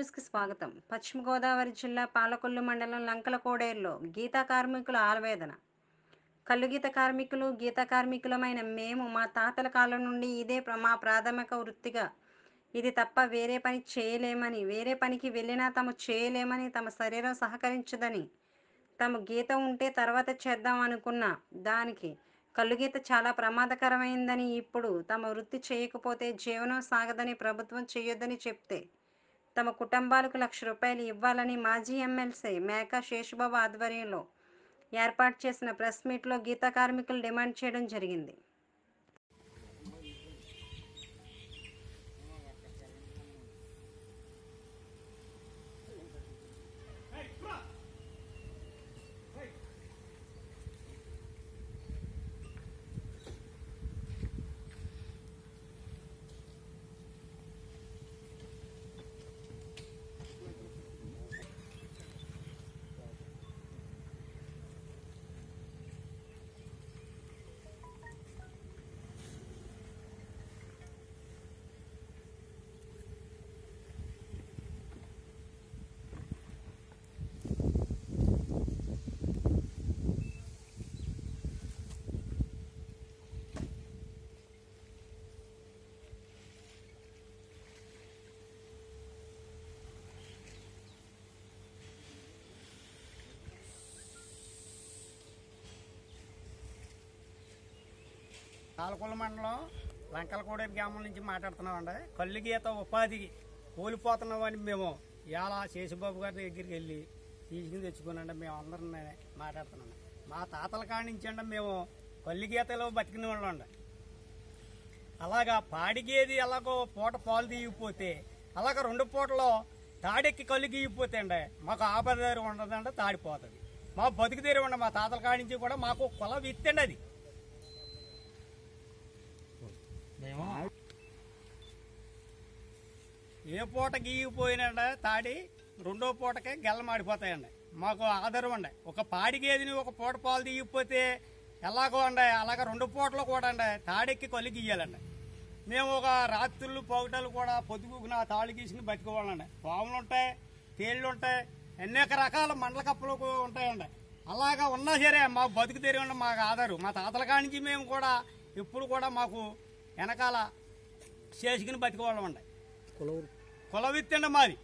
న్యూస్కి స్వాగతం పశ్చిమ గోదావరి జిల్లా పాలకొల్లు మండలం లంకల కోడేరులో గీతా కార్మికుల ఆవేదన కల్లు గీత కార్మికులు గీత కార్మికులమైన మేము మా తాతల కాలం నుండి ఇదే ప్ర- మా ప్రాథమిక వృత్తిగా ఇది తప్ప వేరే పని చేయలేమని వేరే పనికి వెళ్ళినా తాము చేయలేమని తమ శరీరం సహకరించదని తమ గీత ఉంటే తర్వాత చేద్దాం అనుకున్న దానికి కళ్ళు గీత చాలా ప్రమాదకరమైందని ఇప్పుడు తమ వృత్తి చేయకపోతే జీవనం సాగదని ప్రభుత్వం చేయొద్దని చెప్తే తమ కుటుంబాలకు లక్ష రూపాయలు ఇవ్వాలని మాజీ ఎమ్మెల్సీ మేకా శేషుబాబు ఆధ్వర్యంలో ఏర్పాటు చేసిన ప్రెస్ మీట్లో గీత కార్మికులు డిమాండ్ చేయడం జరిగింది పాలకొల్ల మండలం లంకలకోడేరు గ్రామం నుంచి మాట్లాడుతున్నామండి కళ్ళు గీత ఉపాధికి కోల్పోతున్నామని మేము ఇలా శేషబాబు గారి దగ్గరికి వెళ్ళి తీసుకుని తెచ్చుకునండి మేము అందరం మాట్లాడుతున్నాం మా తాతల కాడి నుంచి అండి మేము కళ్ళు గీతలో బతికిన వాళ్ళం అండి అలాగా పాడిగేది ఎలాగో పూట పాలు తీయకపోతే అలాగ రెండు పూటలో తాడెక్కి కళ్ళు గీయిపోతే అండి మాకు ఆపదారి ఉండదండి తాడిపోతుంది మా బతుకు తీరు ఉండ మా తాతల కాడి నుంచి కూడా మాకు కుల విత్తండి అది ఏ పూట గీగిపోయినండి తాడి రెండో పూటకే గెల్ల మాడిపోతాయండి మాకు ఆధారం అండి ఒక పాడి గేదెని ఒక పూట పాలు తీయకపోతే ఎలాగో అండి అలాగ రెండు పూటలు కూడా అండి తాడెక్కి కొల్లి గీయాలండి మేము ఒక రాత్రులు పౌటలు కూడా పొద్దుగున తాళి గీసుకుని బతికోవాలండి పాములు ఉంటాయి తేళ్ళు ఉంటాయి అనేక రకాల మండల కప్పలు కూడా ఉంటాయండి అలాగా ఉన్నా సరే మా బతుకు తెరిగి మాకు ఆధారు మా తాతల కాడి నుంచి మేము కూడా ఇప్పుడు కూడా మాకు వెనకాల చేసుకుని బతికోవాలం అండి కుల విత్తండి మాది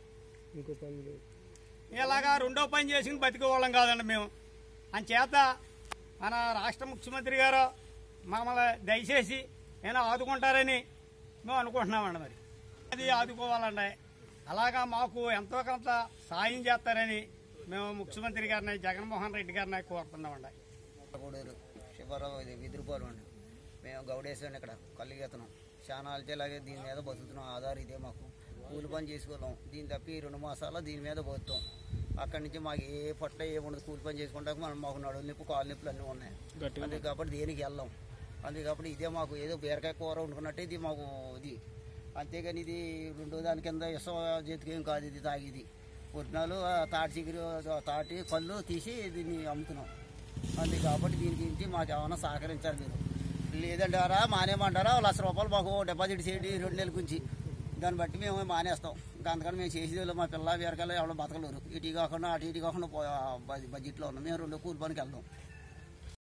ఇలాగా రెండో పని చేసుకుని బతికేవాళ్ళం కాదండి మేము చేత మన రాష్ట్ర ముఖ్యమంత్రి గారు మమ్మల్ని దయచేసి నేను ఆదుకుంటారని మేము అనుకుంటున్నామండి మరి అది ఆదుకోవాలండి అలాగా మాకు ఎంతో కొంత సాయం చేస్తారని మేము ముఖ్యమంత్రి గారిని జగన్మోహన్ రెడ్డి గారిని కోరుతున్నామండి కోడూరు శివరావు ఇది విదురుపాలు అండి మేము గౌడేశ్వరం ఇక్కడ కల్లిగెత్తనం చాలా అలచేలాగే దీని మీద బతుకుతున్నాం ఆధార్ ఇదే మాకు కూలి పని చేసుకోలేం దీని తప్పి ఈ రెండు మాసాలు దీని మీద బతుకుతాం అక్కడి నుంచి మాకు ఏ పట్ల ఏముండదు కూలి పని చేసుకుంటాక మనం మాకు నడువు నొప్పి కాలు నొప్పులు అన్నీ ఉన్నాయి అందుకే కాబట్టి దేనికి వెళ్ళాం అందుకే కాబట్టి ఇదే మాకు ఏదో బీరకాయ కూర వండుకున్నట్టే ఇది మాకు ఇది అంతేగాని ఇది రెండో దాని కింద ఇసం చేతికి ఏం కాదు ఇది తాగేది పుట్నాలు ఆ తాటి చిగురు ఆ తాటి కళ్ళు తీసి దీన్ని అమ్ముతున్నాం అందుకే కాబట్టి దీని గురించి మాకు ఏమైనా సహకరించాలి మీరు లేదంటారా మానేమంటారా లక్ష రూపాయలు మాకు డిపాజిట్ చేయండి రెండు నెలల గురించి దాన్ని బట్టి మేము మానేస్తాం ఇంకా అందుకని మేము చేసేది మా పిల్ల బీరకాయలు ఎవరో బతకలేరు ఇటు కాకుండా అటు ఇటు కాకుండా పో- బ- బడ్జెట్లో ఉన్నాం మేము రెండు కూలి పనికి వెళ్దాం